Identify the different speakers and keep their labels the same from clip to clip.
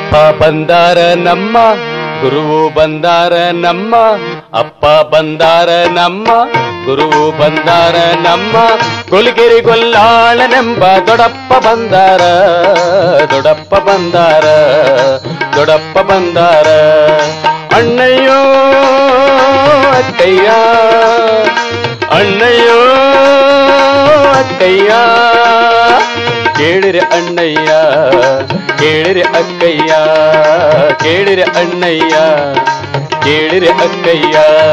Speaker 1: ಅಪ್ಪ ಬಂದಾರ ನಮ್ಮ ಗುರುವು ಬಂದಾರ ನಮ್ಮ ಅಪ್ಪ ಬಂದಾರ ನಮ್ಮ ಗುರುವು ಬಂದಾರ ನಮ್ಮ ಗೊಲ್ಗಿರಿ ಗೊಲ್ಲಾಳನೆಂಬ ದೊಡಪ್ಪ ಬಂದಾರ ದೊಡಪ್ಪ ಬಂದಾರ ದೊಡಪ್ಪ ಬಂದಾರ ಅಣ್ಣಯ್ಯೋ ಅಕ್ಕಯ್ಯ ಅಣ್ಣಯ್ಯೋ ಅಕ್ಕಯ್ಯ ಕೇಳಿರೆ ಅಣ್ಣಯ್ಯ ಕೇಳಿರೆ ಅಕ್ಕಯ್ಯ ಕೇಳಿರೆ ಅಣ್ಣಯ್ಯ ಕೇಳಿರೆ ಅಕ್ಕಯ್ಯ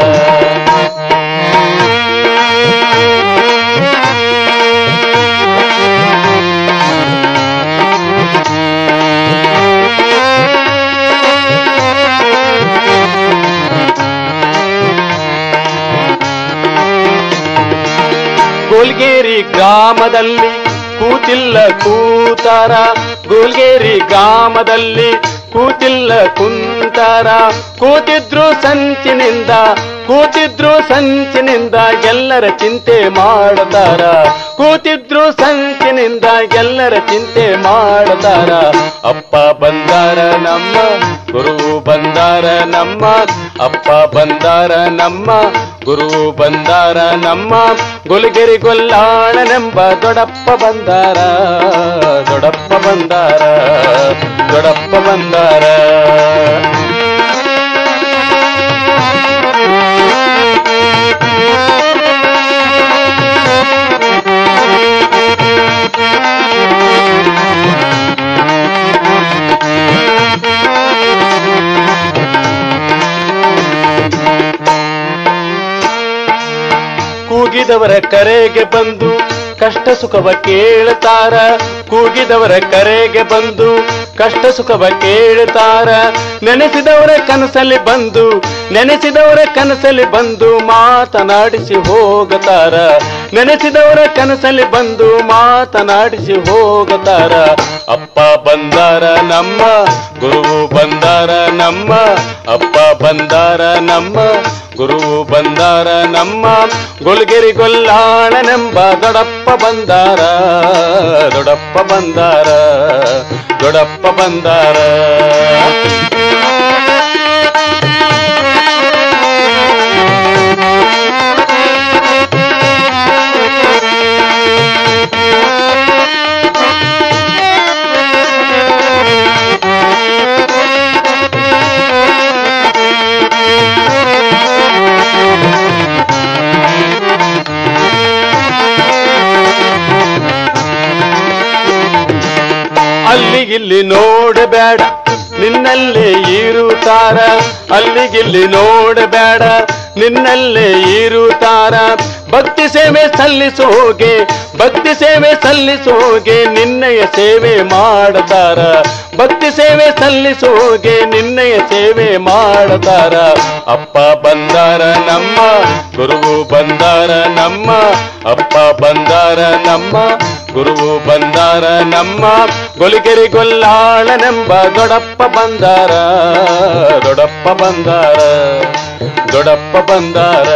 Speaker 1: ಗೋಲ್ಗೇರಿ ಗ್ರಾಮದಲ್ಲಿ ಕೂತಿಲ್ಲ ಕೂತಾರ ಗೋಲ್ಗೇರಿ ಗ್ರಾಮದಲ್ಲಿ ಕೂತಿಲ್ಲ ಕುಂತಾರ ಕೂತಿದ್ರು ಸಂಚಿನಿಂದ ಕೂತಿದ್ರು ಸಂಚಿನಿಂದ ಎಲ್ಲರ ಚಿಂತೆ ಮಾಡತಾರ ಕೂತಿದ್ರು ಸಂಚಿನಿಂದ ಎಲ್ಲರ ಚಿಂತೆ ಮಾಡತಾರ ಅಪ್ಪ ಬಂದಾರ ನಮ್ಮ ಗುರು ಬಂದಾರ ನಮ್ಮ ಅಪ್ಪ ಬಂದಾರ ನಮ್ಮ ಗುರು ಬಂದಾರ ನಮ್ಮ ಗೊಲಗಿರಿ ಗೊಲ್ಲಾಳನೆಂಬ ದೊಡಪ್ಪ ಬಂದಾರ ದೊಡಪ್ಪ ಬಂದಾರ ದೊಡಪ್ಪ ಬಂದಾರ ಕೂಗಿದವರ ಕರೆಗೆ ಬಂದು ಕಷ್ಟ ಸುಖವ ಕೇಳುತ್ತಾರ ಕೂಗಿದವರ ಕರೆಗೆ ಬಂದು ಕಷ್ಟ ಸುಖವ ಕೇಳುತ್ತಾರ ನೆನೆಸಿದವರ ಕನಸಲ್ಲಿ ಬಂದು ನೆನೆಸಿದವರ ಕನಸಲ್ಲಿ ಬಂದು ಮಾತನಾಡಿಸಿ ಹೋಗುತ್ತಾರ ನೆನೆಸಿದವರ ಕನಸಲ್ಲಿ ಬಂದು ಮಾತನಾಡಿಸಿ ಹೋಗುತ್ತಾರ ಅಪ್ಪ ಬಂದಾರ ನಮ್ಮ ಗುರುವು ಬಂದಾರ ನಮ್ಮ ಅಪ್ಪ ಬಂದಾರ ನಮ್ಮ ಗುರುವು ಬಂದಾರ ನಮ್ಮ ಗೊಲ್ಗಿರಿ ಗೊಲ್ಲಾಳನೆಂಬ ದೊಡಪ್ಪ ಬಂದಾರ ದೊಡಪ್ಪ ಬಂದಾರ ದೊಡಪ್ಪ ಬಂದಾರ ಅಲ್ಲಿಗಿಲ್ಲಿ ನೋಡಬೇಡ ನಿನ್ನಲ್ಲೇ ಇರುತ್ತಾರ ಅಲ್ಲಿಗಿಲ್ಲಿ ನೋಡಬೇಡ ನಿನ್ನಲ್ಲೇ ಇರುತ್ತಾರ ಭಕ್ತಿ ಸೇವೆ ಸಲ್ಲಿಸೋಗೆ ಭಕ್ತಿ ಸೇವೆ ಸಲ್ಲಿಸೋಗೆ ನಿನ್ನಯ ಸೇವೆ ಮಾಡತಾರ ಭಕ್ತಿ ಸೇವೆ ಸಲ್ಲಿಸೋಗೆ ನಿನ್ನಯ ಸೇವೆ ಮಾಡತಾರ ಅಪ್ಪ ಬಂದಾರ ನಮ್ಮ ಗುರುವು ಬಂದಾರ ನಮ್ಮ ಅಪ್ಪ ಬಂದಾರ ನಮ್ಮ ಗುರುವು ಬಂದಾರ ನಮ್ಮ ಗೊಲಿಗೆರಿ ಗೊಲ್ಲಾಳನೆಂಬ ದೊಡಪ್ಪ ಬಂದಾರ ದೊಡಪ್ಪ ಬಂದಾರ ದೊಡಪ್ಪ ಬಂದಾರ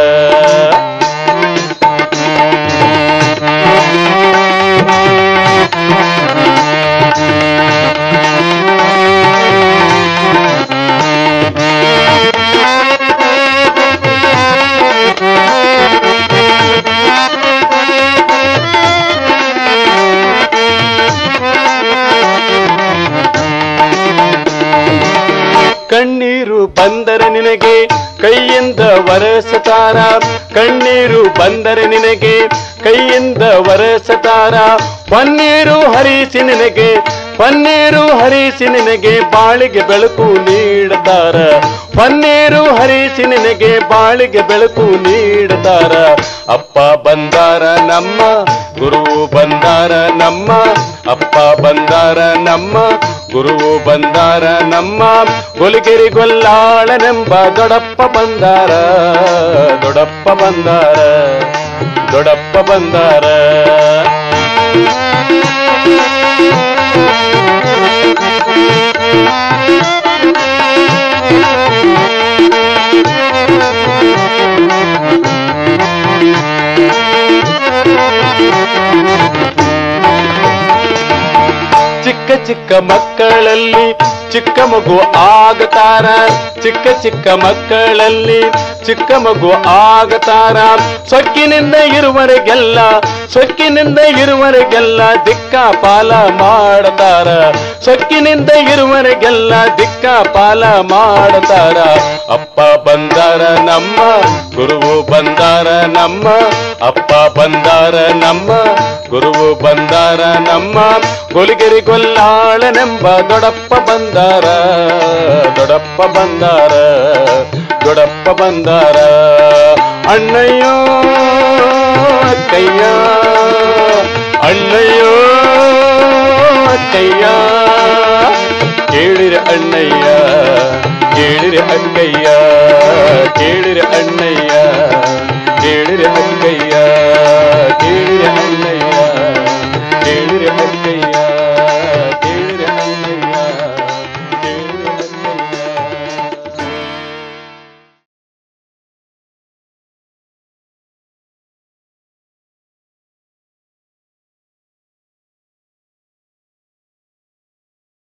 Speaker 1: ಕಣ್ಣೀರು ಬಂದರೆ ನಿನಗೆ ಕೈಯಿಂದ ವರಸತಾರ ಕಣ್ಣೀರು ಬಂದರೆ ನಿನಗೆ ಕೈಯಿಂದ ವರಸತಾರ ಪನ್ನೀರು ಹರಿಸಿ ನಿನಗೆ ಪನ್ನೀರು ಹರಿಸಿ ನಿನಗೆ ಬಾಳಿಗೆ ಬೆಳಕು ನೀಡುತ್ತಾರ ಪನ್ನೀರು ಹರಿಸಿ ನಿನಗೆ ಬಾಳಿಗೆ ಬೆಳಕು ನೀಡುತ್ತಾರ ಅಪ್ಪ ಬಂದಾರ ನಮ್ಮ ಗುರು ಬಂದಾರ ನಮ್ಮ ಅಪ್ಪ ಬಂದಾರ ನಮ್ಮ ಗುರುವು ಬಂದಾರ ನಮ್ಮ ಗೊಲಿಗೆರಿ ಗೊಲ್ಲಾಳನೆಂಬ ದೊಡಪ್ಪ ಬಂದಾರ ದೊಡಪ್ಪ ಬಂದಾರ ದೊಡಪ್ಪ ಬಂದಾರ ಚಿಕ್ಕ ಚಿಕ್ಕ ಚಿಕ್ಕ ಮಕ್ಕಳಲ್ಲಿ ಚಿಕ್ಕ ಮಗು ಆಗತಾರ ಚಿಕ್ಕ ಚಿಕ್ಕ ಮಕ್ಕಳಲ್ಲಿ ಚಿಕ್ಕ ಮಗು ಆಗತಾರ ಸೊಕ್ಕಿನಿಂದ ಇರುವವರೆಗೆಲ್ಲ ಸೊಕ್ಕಿನಿಂದ ಇರುವವರೆಗೆಲ್ಲ ದಿಕ್ಕ ಪಾಲ ಮಾಡತಾರ ಸೊಕ್ಕಿನಿಂದ ಇರುವವರೆಗೆಲ್ಲ ದಿಕ್ಕ ಪಾಲ ಮಾಡತಾರ ಅಪ್ಪ ಬಂದಾರ ನಮ್ಮ ಗುರುವು ಬಂದಾರ ನಮ್ಮ ಅಪ್ಪ ಬಂದಾರ ನಮ್ಮ ಗುರುವು ಬಂದಾರ ನಮ್ಮ ಗೊಲಿಗೆರಿ ಗೊಲ್ಲಾಳನೆಂಬ ದೊಡಪ್ಪ ಬಂದಾರ ದೊಡಪ್ಪ ಬಂದಾರ ದೊಡಪ್ಪ ಬಂದಾರ ಅಣ್ಣಯ್ಯೋ ಅಕ್ಕಯ್ಯ ಅಣ್ಣಯ್ಯೋ ಅಕ್ಕಯ್ಯ ಕೇಳಿರ ಅಣ್ಣಯ್ಯ ಕೇಳಿರ ಅಕ್ಕಯ್ಯ ಕೇಳಿರ ಅಣ್ಣಯ್ಯ